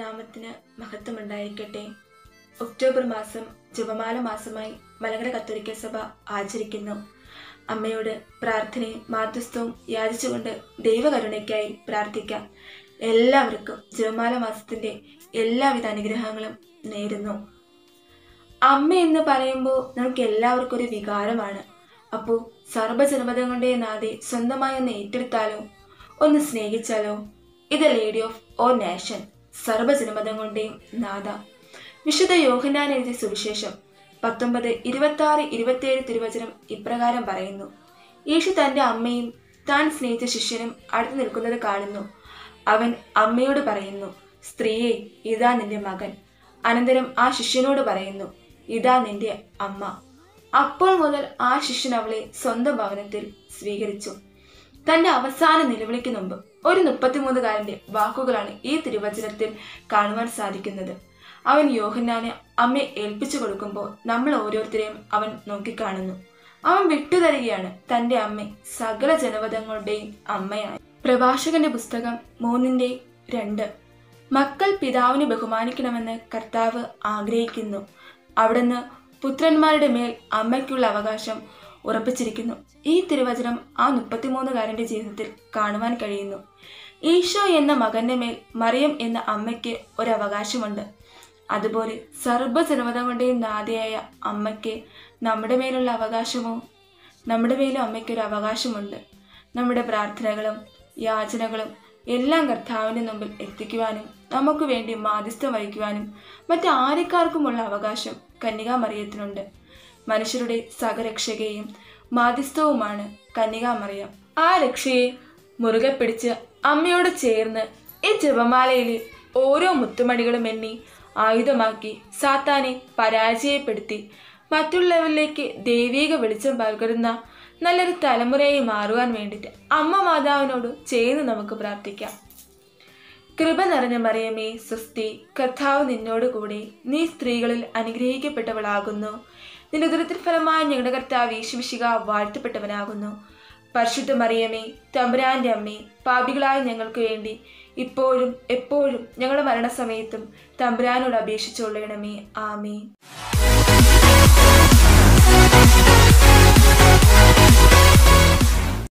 നാമത്തിന് മഹത്വമുണ്ടായിരിക്കട്ടെ ഒക്ടോബർ മാസം ജപമാല മാസമായി മലങ്കര കത്തോലിക്ക സഭ ആചരിക്കുന്നു അമ്മയോട് പ്രാർത്ഥനയും മാധ്യസ്ഥവും യാചിച്ചുകൊണ്ട് ദൈവകരുണയ്ക്കായി പ്രാർത്ഥിക്കാം എല്ലാവർക്കും ജപമാല മാസത്തിന്റെ എല്ലാവിധ അനുഗ്രഹങ്ങളും നേരുന്നു അമ്മ എന്ന് പറയുമ്പോൾ നമുക്ക് എല്ലാവർക്കും ഒരു വികാരമാണ് അപ്പോൾ സർവ്വജനപദങ്ങളുടെ നാഥെ സ്വന്തമായി ഒന്ന് ഏറ്റെടുത്താലോ ഒന്ന് സ്നേഹിച്ചാലോ ഇത് ലേഡി ഓഫ് ഓർ നാഷൻ സർവ്വജനപദങ്ങളുടെയും നാഥ വിശുദ്ധ യോഹന്നാൻ എഴുതിയ സുവിശേഷം പത്തൊമ്പത് ഇരുപത്തി ആറ് ഇരുപത്തിയേഴ് തിരുവചനം ഇപ്രകാരം പറയുന്നു യേശു തന്റെ അമ്മയും താൻ സ്നേഹിച്ച ശിഷ്യനും അടുത്ത് നിൽക്കുന്നത് കാണുന്നു അവൻ അമ്മയോട് പറയുന്നു സ്ത്രീയെ ഇതാ നിന്റെ മകൻ അനന്തരം ആ ശിഷ്യനോട് പറയുന്നു ഇതാ നിന്റെ അമ്മ അപ്പോൾ മുതൽ ആ ശിഷ്യൻ അവളെ സ്വന്തം ഭവനത്തിൽ സ്വീകരിച്ചു തന്റെ അവസാന നിലവിളിക്ക് മുമ്പ് ഒരു മുപ്പത്തിമൂന്നുകാരന്റെ വാക്കുകളാണ് ഈ തിരുവചനത്തിൽ കാണുവാൻ സാധിക്കുന്നത് അവൻ യോഹന്നാനെ അമ്മയെ ഏൽപ്പിച്ചു കൊടുക്കുമ്പോൾ നമ്മൾ ഓരോരുത്തരെയും അവൻ നോക്കിക്കാണുന്നു അവൻ വിട്ടുതരികയാണ് തന്റെ അമ്മ സകല ജനപദങ്ങളുടെയും അമ്മയായി പ്രഭാഷകന്റെ പുസ്തകം മൂന്നിന്റെ രണ്ട് മക്കൾ പിതാവിനെ ബഹുമാനിക്കണമെന്ന് കർത്താവ് ആഗ്രഹിക്കുന്നു അവിടുന്ന് പുത്രന്മാരുടെ മേൽ അമ്മയ്ക്കുള്ള അവകാശം ഉറപ്പിച്ചിരിക്കുന്നു ഈ തിരുവചനം ആ മുപ്പത്തിമൂന്നുകാരന്റെ ജീവിതത്തിൽ കാണുവാൻ കഴിയുന്നു ഈശോ എന്ന മകന്റെ മേൽ മറിയം എന്ന അമ്മയ്ക്ക് ഒരു അവകാശമുണ്ട് അതുപോലെ സർവ്വജനപദങ്ങളുടെയും നാഥയായ അമ്മയ്ക്ക് നമ്മുടെ മേലുള്ള അവകാശമോ നമ്മുടെ മേലും അമ്മയ്ക്കൊരു അവകാശമുണ്ട് നമ്മുടെ പ്രാർത്ഥനകളും യാചനകളും എല്ലാം കർത്താവിൻ്റെ മുമ്പിൽ എത്തിക്കുവാനും നമുക്ക് വേണ്ടി മാധ്യസ്ഥം വഹിക്കുവാനും മറ്റ് ആരെക്കാർക്കുമുള്ള അവകാശം കന്യകാമറിയത്തിനുണ്ട് മനുഷ്യരുടെ സഹരക്ഷകയും മാധ്യസ്ഥവുമാണ് കന്യകാമറിയം ആ രക്ഷയെ മുറുകെ പിടിച്ച് അമ്മയോട് ചേർന്ന് ഈ ജപമാലയിൽ ഓരോ മുത്തുമണികളും എണ്ണി ആയുധമാക്കി സാത്താനെ പരാജയപ്പെടുത്തി മറ്റുള്ളവരിലേക്ക് ദൈവീക വെളിച്ചം പകരുന്ന നല്ലൊരു തലമുറയായി മാറുവാൻ വേണ്ടിയിട്ട് അമ്മ മാതാവിനോട് ചേർന്ന് നമുക്ക് പ്രാർത്ഥിക്കാം കൃപ നിറഞ്ഞ മറിയമേ സ്വസ്തി കർത്താവ് നിന്നോട് കൂടെ നീ സ്ത്രീകളിൽ അനുഗ്രഹിക്കപ്പെട്ടവളാകുന്നു നിന്റെ ഉദരത്തിൽ ഫലമായി ഞങ്ങളുടെ കർത്താവ് യേശുവിശിക വാഴ്ത്തപ്പെട്ടവനാകുന്നു പരിശുദ്ധ മറിയമേ തമ്പുരാന്റെ അമ്മേ പാപികളായ ഞങ്ങൾക്ക് വേണ്ടി ഇപ്പോഴും എപ്പോഴും ഞങ്ങളുടെ മരണസമയത്തും തമ്പുരാനോട് അപേക്ഷിച്ചുകൊള്ളണമേ ആമേ